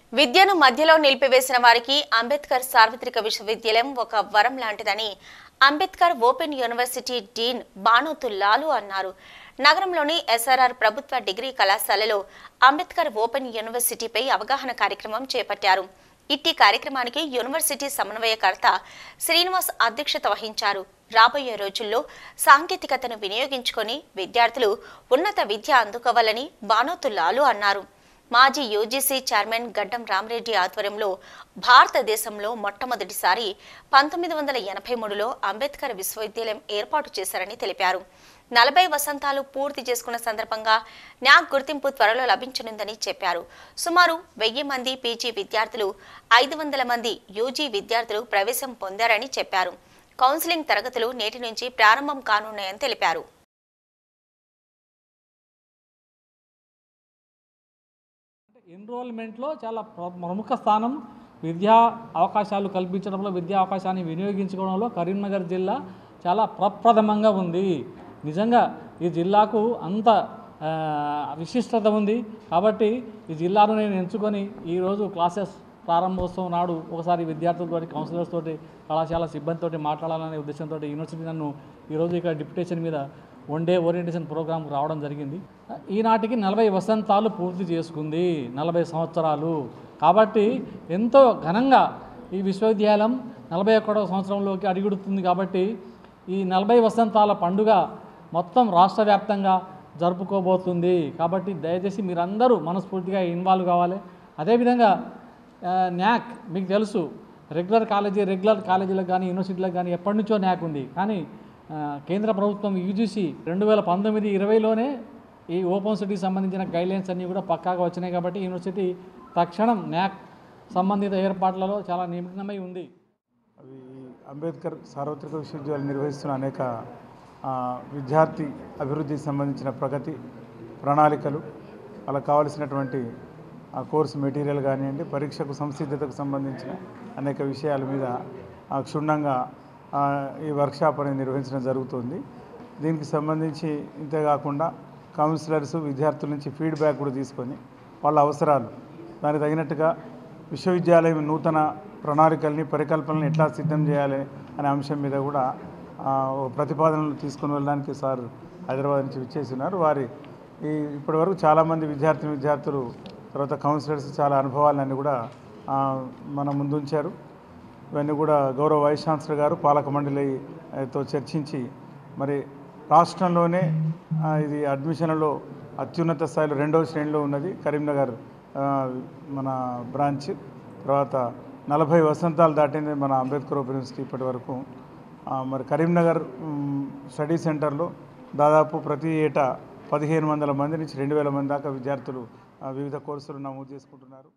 విద్యను మధ్యలో నిలిపివేసిన వారికి అంబేద్కర్ సార్వత్రిక విశ్వవిద్యాలయం ఒక వరం లాంటిదని Ambedkar open university dean Banothu Lalu అన్నారు నగరంలోని ఎస్ఆర్ఆర్ ప్రభుత్వ డిగ్రీ కళాశాలలో అంబేద్కర్ ఓపెన్ యూనివర్సిటీపై అవగాహన కార్యక్రమం చేపట్టారు ఇట్టి కార్యక్రమానికి యూనివర్సిటీ సమన్వయకర్త శ్రీనివాస్ అధ్యక్షత వహించారు రాబోయే రోజుల్లో సాంకేతికతను వినియోగించుకొని విద్యార్థులు ఉన్నత విద్య అందుకోవాలని బానోతు లాలు అన్నారు మాజీ యూజీసీ చైర్మన్ గడ్డం రామరెడ్డి ఆధ్వర్యంలో భారతదేశంలో మొట్టమొదటిసారి పంతొమ్మిది వందల ఎనభై మూడులో అంబేద్కర్ విశ్వవిద్యాలయం ఏర్పాటు చేశారని తెలిపారు నలభై వసంతాలు పూర్తి చేసుకున్న సందర్భంగా న్యాక్ గుర్తింపు త్వరలో లభించనుందని చెప్పారు సుమారు వెయ్యి మంది పీజీ విద్యార్థులు ఐదు వందల మంది యూజీ విద్యార్థులు ప్రవేశం పొందారని చెప్పారు కౌన్సిలింగ్ తరగతులు నేటి నుంచి ప్రారంభం కానున్నాయని తెలిపారు ఎన్రోల్మెంట్లో చాలా ప్ర- ప్రముఖ స్థానం విద్యా అవకాశాలు కల్పించడంలో విద్యా అవకాశాన్ని వినియోగించుకోవడంలో కరీంనగర్ జిల్లా చాలా ప్రప్రథమంగా ఉంది నిజంగా ఈ జిల్లాకు అంత ఆ, విశిష్టత ఉంది కాబట్టి ఈ జిల్లాను నేను ఎంచుకొని ఈరోజు క్లాసెస్ ప్రారంభోత్సవం నాడు ఒకసారి విద్యార్థులతోటి కౌన్సిలర్స్ తోటి కళాశాల సిబ్బందితోటి మాట్లాడాలనే ఉద్దేశంతో యూనివర్సిటీ నన్ను ఈరోజు ఇక్కడ డిప్యుటేషన్ మీద వన్ డే ఓరియంటేషన్ ప్రోగ్రామ్ రావడం జరిగింది ఈనాటికి నలభై వసంతాలు పూర్తి చేసుకుంది నలభై సంవత్సరాలు కాబట్టి ఎంతో ఘనంగా ఈ విశ్వవిద్యాలయం నలభై ఒకటవ సంవత్సరంలోకి అడుగుడుతుంది కాబట్టి ఈ నలభై వసంతాల పండుగ మొత్తం రాష్ట్ర వ్యాప్తంగా జరుపుకోబోతుంది కాబట్టి దయచేసి మీరందరూ మనస్ఫూర్తిగా ఇన్వాల్వ్ కావాలి అదేవిధంగా ఆ, న్యాక్ మీకు తెలుసు రెగ్యులర్ కాలేజీ రెగ్యులర్ కాలేజీలకు కానీ యూనివర్సిటీలకు కానీ ఎప్పటి నుంచో న్యాక్ ఉంది కానీ ఆ, కేంద్ర ప్రభుత్వం యూజీసీ రెండు వేల పంతొమ్మిది ఇరవైలోనే ఈ ఓపెన్ సిటీకి సంబంధించిన గైడ్లైన్స్ అన్నీ కూడా పక్కాగా వచ్చినాయి కాబట్టి యూనివర్సిటీ తక్షణం న్యాక్ సంబంధిత ఏర్పాట్లలో చాలా నిమగ్నమై ఉంది అవి అంబేద్కర్ సార్వత్రిక విశ్వవిద్యాలయం నిర్వహిస్తున్న అనేక ఆ, విద్యార్థి అభివృద్ధికి సంబంధించిన ప్రగతి ప్రణాళికలు వాళ్ళకు కావలసినటువంటి ఆ కోర్సు మెటీరియల్ కానివ్వండి పరీక్షకు సంసిద్ధతకు సంబంధించిన అనేక విషయాల మీద ఆ, క్షుణ్ణంగా ఆ, ఈ వర్క్షాప్ అనేది నిర్వహించడం జరుగుతుంది దీనికి సంబంధించి ఇంతేకాకుండా కౌన్సిలర్స్ విద్యార్థుల నుంచి ఫీడ్బ్యాక్ కూడా తీసుకొని వాళ్ళ అవసరాలు దానికి తగినట్టుగా విశ్వవిద్యాలయం నూతన ప్రణాళికల్ని పరికల్పనల్ని ఎట్లా సిద్ధం చేయాలి అనే అంశం మీద కూడా ఆ, ఓ ప్రతిపాదనలు తీసుకుని వెళ్ళడానికి సార్ హైదరాబాద్ నుంచి విచ్చేస్తున్నారు వారి ఈ ఇప్పటివరకు చాలామంది విద్యార్థిని విద్యార్థులు తర్వాత కౌన్సిలర్స్ చాలా అనుభవాలన్నీ కూడా ఆ, మన ముందుంచారు ఇవన్నీ కూడా గౌరవ వైస్ ఛాన్సలర్ గారు పాలక మండలితో చర్చించి మరి రాష్ట్రంలోనే ఆ, ఇది అడ్మిషన్లలో అత్యున్నత స్థాయిలో రెండవ శ్రేణిలో ఉన్నది కరీంనగర్ ఆ, మన బ్రాంచ్ తర్వాత నలభై వసంతాలు దాటింది మన అంబేద్కర్ ఓపెన్ యూనివర్సిటీ ఇప్పటి వరకు ఆ, మరి కరీంనగర్ మ్, స్టడీ సెంటర్లో దాదాపు ప్రతి ఏటా పదిహేను వందల మంది నుంచి రెండు వేల మంది దాకా విద్యార్థులు ఆ, వివిధ కోర్సులు నమోదు చేసుకుంటున్నారు